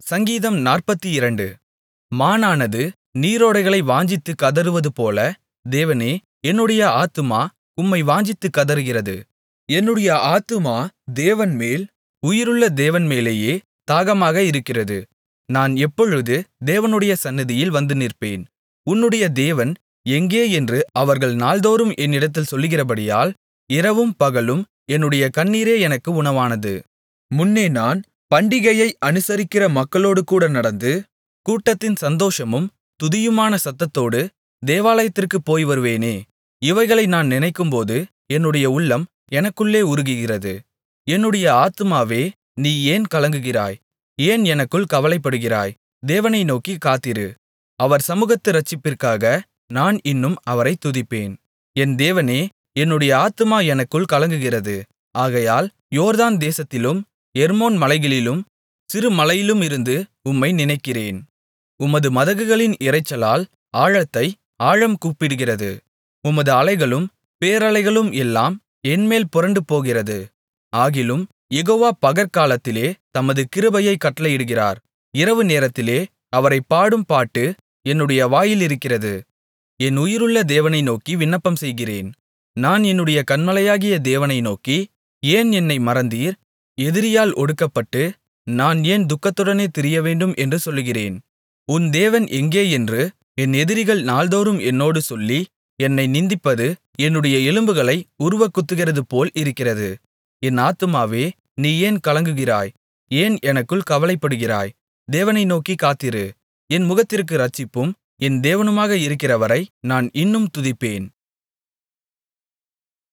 சங்கீதம் நாற்பத்திரண்டு மானானது நீரோடைகளை வாஞ்சித்துக் கதறுவதுபோல தேவனே என்னுடைய ஆத்துமா உம்மை வாஞ்சித்துக் கதறுகிறது என்னுடைய ஆத்துமா தேவன்மேல் உயிருள்ள தேவன்மேலேயே தாகமாக இருக்கிறது நான் எப்பொழுது தேவனுடைய சந்நிதியில் வந்து நிற்பேன் உன்னுடைய தேவன் எங்கே என்று அவர்கள் நாள்தோறும் என்னிடத்தில் சொல்லுகிறபடியால் இரவும் பகலும் என்னுடைய கண்ணீரே எனக்கு உணவானது முன்னே நான் பண்டிகையை அனுசரிக்கிற மக்களோடுகூட நடந்து கூட்டத்தின் சந்தோஷமும் துதியுமான சத்தத்தோடு தேவாலயத்திற்குப் போய் வருவேனே இவைகளை நான் நினைக்கும்போது என்னுடைய உள்ளம் எனக்குள்ளே உருகுகிறது என்னுடைய ஆத்துமாவே நீ ஏன் கலங்குகிறாய் ஏன் எனக்குள் கவலைப்படுகிறாய் தேவனை நோக்கிக் காத்திரு அவர் சமுகத்து இரட்சிப்பிற்காக நான் இன்னும் அவரைத் துதிப்பேன் என் தேவனே என்னுடைய ஆத்துமா எனக்குள் கலங்குகிறது ஆகையால் யோர்தான் தேசத்திலும் எர்மோன் மலைகளிலும் சிறு மலையிலுமிருந்து உம்மை நினைக்கிறேன் உமது மதகுகளின் இரைச்சலால் ஆழத்தை ஆழம் கூப்பிடுகிறது உமது அலைகளும் பேரலைகளும் எல்லாம் என்மேல் புரண்டுபோகிறது ஆகிலும் யெகோவா பகற்காலத்திலே தமது கிருபையைக் கட்டளையிடுகிறார் இரவு நேரத்திலே அவரைப் பாடும் பாட்டு என்னுடைய வாயிலிருக்கிறது என் உயிருள்ள தேவனை நோக்கி விண்ணப்பம் செய்கிறேன் நான் என்னுடைய கன்மலையாகிய தேவனை நோக்கி ஏன் என்னை மறந்தீர் எதிரியால் ஒடுக்கப்பட்டு நான் ஏன் துக்கத்துடனே திரியவேண்டும் என்று சொல்லுகிறேன் உன் தேவன் எங்கே என்று என் எதிரிகள் நாள்தோறும் என்னோடு சொல்லி என்னை நிந்திப்பது என்னுடைய எலும்புகளை உருவக்குத்துகிறதுபோல் இருக்கிறது என் ஆத்துமாவே நீ ஏன் கலங்குகிறாய் ஏன் எனக்குள் கவலைப்படுகிறாய் தேவனை நோக்கிக் காத்திரு என் முகத்திற்கு இரட்சிப்பும் என் தேவனுமாக இருக்கிறவரை நான் இன்னும் துதிப்பேன்